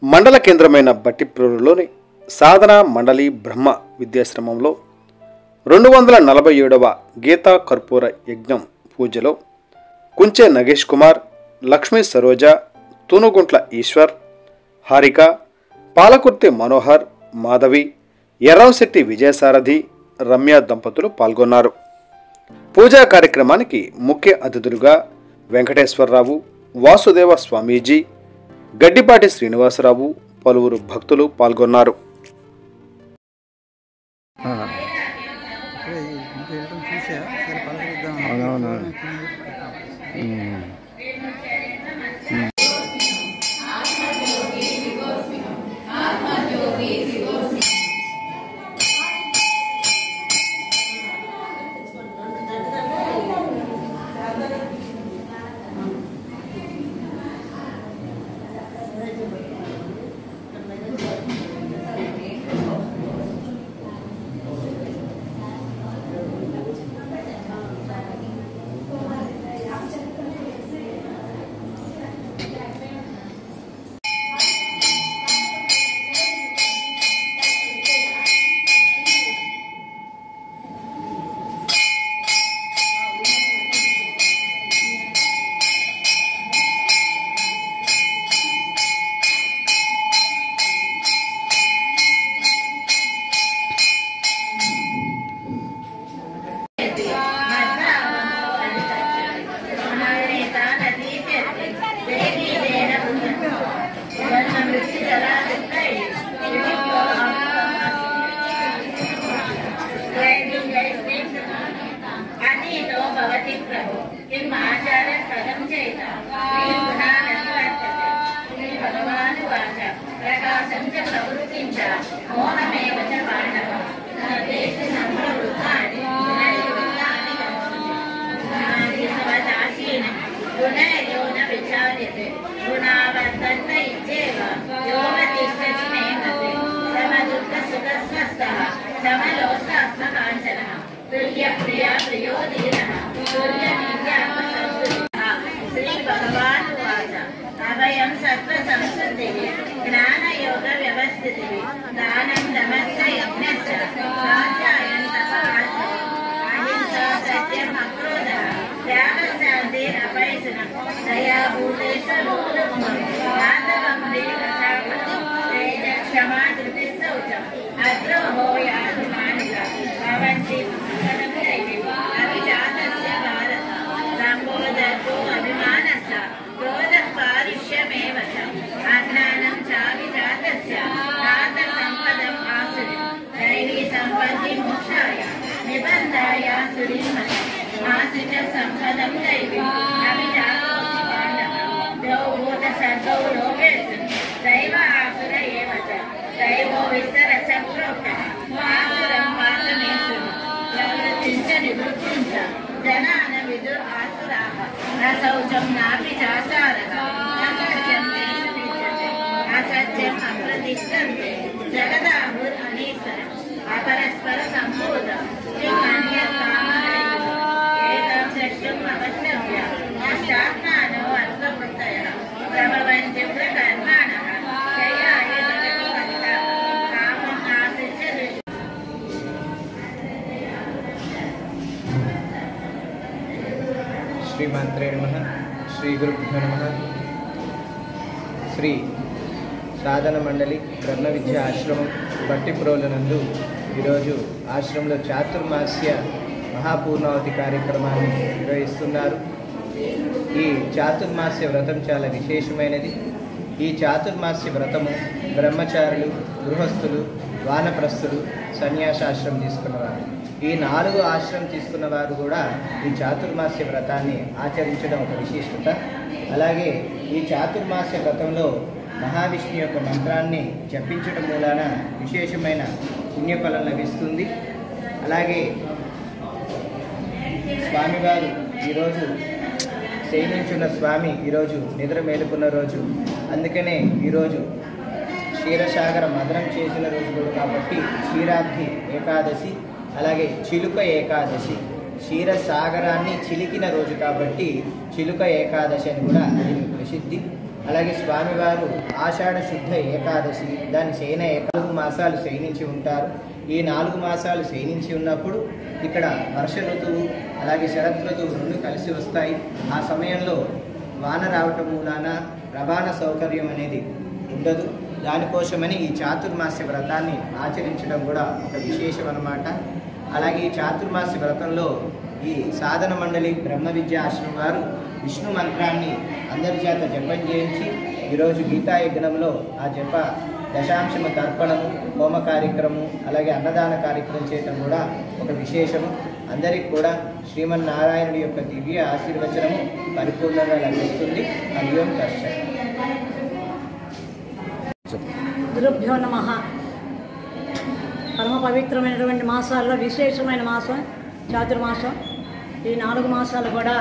మండల కేంద్రమైన బట్టిప్రూరులోని సాధన మండలి బ్రహ్మ విద్యాశ్రమంలో రెండు వందల నలభై ఏడవ గీతా కర్పూర యజ్ఞం పూజలో కుంచె నగేష్ కుమార్ లక్ష్మీ సరోజ తూనుగుంట్ల ఈశ్వర్ హారిక పాలకుర్తి మనోహర్ మాధవి ఎర్రంశెట్టి విజయసారథి రమ్య దంపతులు పాల్గొన్నారు పూజా కార్యక్రమానికి ముఖ్య అతిథులుగా వెంకటేశ్వరరావు వాసుదేవ స్వామీజీ గడ్డిపాటి శ్రీనివాసరావు పలువురు భక్తులు పాల్గొన్నారు ఇప్పుడే ఇంటికి వెళ్ళడం చూసా సరే పలకరిద్దాం అవునవును. अतीतो भवति प्रभु किम् आचार्यपदं चेत गुणानन्वर्तते श्रीभगवानुवाच प्रकाशं च प्रवृत्तिं च मौनमेव च पाण्डवः न तेषु सम्प्रवृत्तानि गुणनिवृत्तानि गच्छन्ति गुणादिसवदासीन गुणयो न विचार्यते गुणावर्तन्त इत्येव योगतिष्ठति मे मते समदुःखसुखस्वस्थः समलोष्टात्मकाञ्चनः तुल्यप्रिया प्रियो धीरः तुल्यनीत्यात्मसंस्तुतिः श्रीभगवानुवाच अभयं सत्त्वसंस्कृतिः ज्ञानयोगव्यवस्थितिः दानं दमश्च यज्ञश्च स्वाध्यायं तपः अहिंसा सत्यम् अक्रोधः त्यागशान्तिरपैशुनम् दया भूतेषु लोलुप्तम् यादवं दीर्घशापम् तेजक्षमा धृतिः शौचम् अद्रोहो यातुमानिका भवन्ति मङ्गलं दैवम् अभिजातस्य भारत सम्बोधतो अभिमानस्य क्रोधः पारुष्यमेव च अज्ञानं चाभिजातस्य नाथसम्पदम् आसुरिम् दैवी सम्पत्ति मोक्षाय निबन्धाय सुरीमतम् आसु च सम्पदं दैवीम् अभिजातोऽसि पाण्डवः द्वौ भूतसर्गौ लोकेषु दैव आसुर एव च दैवो विस्तरस प्रोक्तः आसुरं पात्रमेषु प्रवृत्तिं च निवृत्तिं च जनान विदुर् आसुराः न शौचं नापि चाचारः न सत्यं तेषु विद्यते असत्यम् अप्रतिष्ठन्ते जगदाहुर् अनीश्वरम् अपरस्पर सम्भूतम् एतं द्रष्टुम् अवश्यव्य नष्टात्मानो अर्थवृत्तयः प्रभवन्ति प्रकर्माणः जयाय जगति पतिता कामम् आश्रित्य दृष्टि శ్రీమంత్రే నమ శ్రీ గురుభ్యో నమ శ్రీ సాధన మండలి బ్రహ్మ విద్య ఆశ్రమం బట్టిప్రోల నందు ఈరోజు ఆశ్రమంలో చాతుర్మాస్య మహాపూర్ణావతి కార్యక్రమాన్ని నిర్వహిస్తున్నారు ఈ చాతుర్మాస్య వ్రతం చాలా విశేషమైనది ఈ చాతుర్మాస్య వ్రతము బ్రహ్మచారులు గృహస్థులు వానప్రస్థులు సన్యాసాశ్రమం తీసుకున్నవారు ఈ నాలుగు ఆశ్రమం తీసుకున్న వారు కూడా ఈ చాతుర్మాస్య వ్రతాన్ని ఆచరించడం ఒక విశేషత అలాగే ఈ చాతుర్మాస్య వ్రతంలో మహావిష్ణు యొక్క మంత్రాన్ని జపించడం మూలాన విశేషమైన పుణ్యఫలం లభిస్తుంది అలాగే స్వామివారు ఈరోజు శయనించున్న స్వామి ఈరోజు నిద్ర మేలుకున్న రోజు అందుకనే ఈరోజు క్షీరసాగర మదనం చేసిన రోజు కూడా కాబట్టి క్షీరాబ్ది ఏకాదశి అలాగే చిలుక ఏకాదశి క్షీరసాగరాన్ని చిలికిన రోజు కాబట్టి చిలుక ఏకాదశి అని కూడా దీనికి ప్రసిద్ధి అలాగే స్వామివారు ఆషాఢ శుద్ధ ఏకాదశి దాని శయన ఏక- నాలుగు మాసాలు శయనించి ఉంటారు ఈ నాలుగు మాసాలు శయనించి ఉన్నప్పుడు ఇక్కడ వర్ష ఋతువు అలాగే శరత్ ఋతువు రెండు కలిసి వస్తాయి ఆ సమయంలో వాన రావటం మూలాన రవాణా సౌకర్యం అనేది ఉండదు దానికోసమని ఈ చాతుర్మాస్య వ్రతాన్ని ఆచరించడం కూడా ఒక విశేషం అన్నమాట అలాగే ఈ చాతుర్మాస్య వ్రతంలో ఈ సాధన మండలి బ్రహ్మ విద్యా ఆశ్రమం వారు విష్ణు మంత్రాన్ని అందరి చేత జపం చేయించి ఈరోజు గీతా యజ్ఞంలో ఆ జప దశాంశమ తర్పణము హోమ కార్యక్రమం అలాగే అన్నదాన కార్యక్రమం చేయటం కూడా ఒక విశేషము అందరికి కూడా శ్రీమన్నారాయణుడి యొక్క దివ్య ఆశీర్వచనము పరిపూర్ణంగా లభిస్తుంది అయ్యోం కష్టం గురుభ్యో నమ పరమ పవిత్రమైనటువంటి మాసాల్లో విశేషమైన మాసం చాతుర్మాసం ఈ నాలుగు మాసాలు కూడా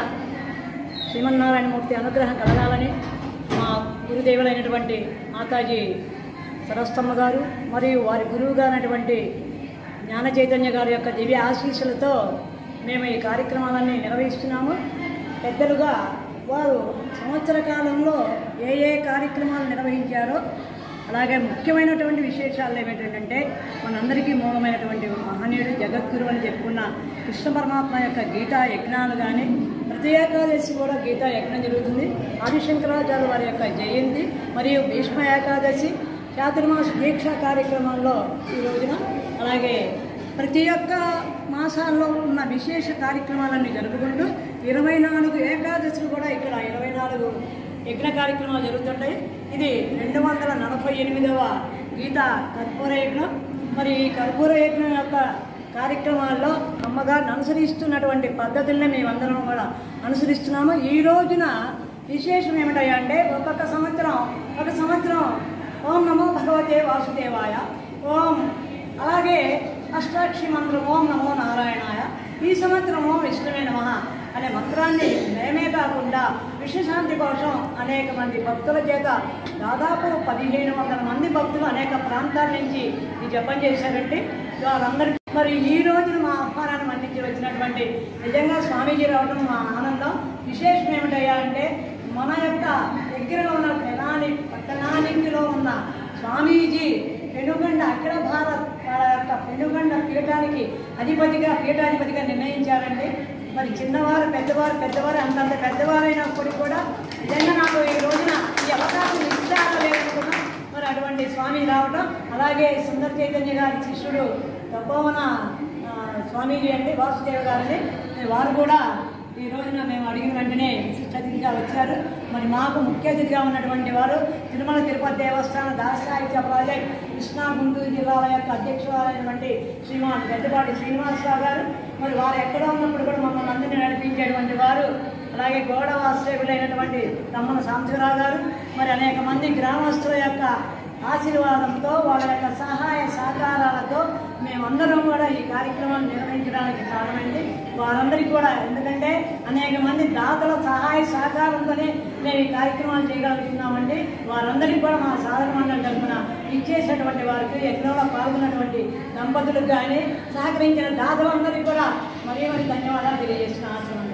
శ్రీమన్నారాయణమూర్తి అనుగ్రహం కలగాలని మా గురుదేవులైనటువంటి మాతాజీ సరస్తమ్మ గారు మరియు వారి గురువు గారైనటువంటి జ్ఞాన చైతన్య గారి యొక్క దివ్య ఆశీస్సులతో మేము ఈ కార్యక్రమాలన్నీ నిర్వహిస్తున్నాము పెద్దలుగా వారు సంవత్సర కాలంలో ఏ ఏ కార్యక్రమాలు నిర్వహించారో అలాగే ముఖ్యమైనటువంటి విశేషాలు ఏమిటంటే మనందరికీ మూలమైనటువంటి మహనీయుడు జగద్గురు అని చెప్పుకున్న కృష్ణ పరమాత్మ యొక్క గీతా యజ్ఞాలు కానీ ప్రతి ఏకాదశి కూడా గీతా యజ్ఞం జరుగుతుంది ఆదిశంకరాచార్య వారి యొక్క జయంతి మరియు భీష్మ ఏకాదశి చాతుర్మాస దీక్ష కార్యక్రమాల్లో ఈ రోజున అలాగే ప్రతి ఒక్క మాసాల్లో ఉన్న విశేష కార్యక్రమాలన్నీ జరుపుకుంటూ ఇరవై నాలుగు ఏకాదశులు కూడా ఇక్కడ ఇరవై నాలుగు యజ్ఞ కార్యక్రమాలు జరుగుతుంటాయి ఇది రెండు వందల నలభై ఎనిమిదవ గీత కర్పూర యజ్ఞం మరి ఈ కర్పూర యజ్ఞం యొక్క కార్యక్రమాల్లో అమ్మగారిని అనుసరిస్తున్నటువంటి పద్ధతుల్ని మేమందరం కూడా అనుసరిస్తున్నాము ఈ రోజున విశేషం ఏమిటయ్యా అంటే ఒక్కొక్క సంవత్సరం ఒక సంవత్సరం ఓం నమో భగవతే వాసుదేవాయ ఓం అలాగే అష్టాక్షి మంత్రం ఓం నమో నారాయణాయ ఈ సంవత్సరం ఓం విష్ణువే నమ అనే మంత్రాన్ని మేమే కాకుండా విశ్వశాంతి కోసం అనేక మంది భక్తుల చేత దాదాపు పదిహేను వందల మంది భక్తులు అనేక ప్రాంతాల నుంచి ఈ జపం చేశారంటే వాళ్ళందరికీ మరి ఈ రోజున మా ఆహ్వానాన్ని మన్నించి వచ్చినటువంటి నిజంగా స్వామీజీ రావడం మా ఆనందం విశేషం ఏమిటయ్యా అంటే మన యొక్క దగ్గరలో ఉన్న పెనాని పట్టణానికిలో ఉన్న స్వామీజీ పెనుగండ అఖిల భారత్ వాళ్ళ యొక్క పెనుగండ పీఠానికి అధిపతిగా పీఠాధిపతిగా నిర్ణయించారండి మరి చిన్నవారు పెద్దవారు పెద్దవారు అంతంత పెద్దవారైనప్పటికీ కూడా నిజంగా నాకు ఈ రోజున ఈ అవకాశం ఇచ్చారా లేదనుకున్నా మరి అటువంటి స్వామి రావడం అలాగే సుందర చైతన్య గారి శిష్యుడు తపోవన ఆ, స్వామీజీ అండి వాసుదేవ్ గారిని వారు కూడా ఈ రోజున మేము అడిగిన వెంటనే విశిష్ట అతిథిగా వచ్చారు మరి మాకు ముఖ్య అతిథిగా ఉన్నటువంటి వారు తిరుమల తిరుపతి దేవస్థాన దాసాహిత్య ప్రాజెక్ట్ కృష్ణా గుంటూరు జిల్లాల యొక్క అధ్యక్షురాలైనటువంటి శ్రీమాన్ గడ్డపాటి శ్రీనివాసరావు గారు మరి వారు ఎక్కడ ఉన్నప్పుడు కూడా మమ్మల్ని అందరినీ నడిపించేటువంటి వారు అలాగే గోడ వాస్తవ్యులైనటువంటి తమ్మన సాంశివరావు గారు మరి అనేక మంది గ్రామస్తుల యొక్క ఆశీర్వాదంతో వాళ్ళ యొక్క సహాయ సహకారాలతో మేమందరం కూడా ఈ కార్యక్రమాన్ని నిర్వహించడానికి కారణమైంది వారందరికీ కూడా ఎందుకంటే అనేక మంది దాతల సహాయ సహకారంతోనే మేము ఈ కార్యక్రమాలు చేయగలుగుతున్నామండి వారందరికీ కూడా మా సాధన మండలి తరఫున ఇచ్చేసినటువంటి వారికి యజ్ఞంలో పాల్గొన్నటువంటి దంపతులకు కానీ సహకరించిన దాతలందరికీ కూడా మరీ మరి ధన్యవాదాలు తెలియజేస్తున్న ఆశ్రమం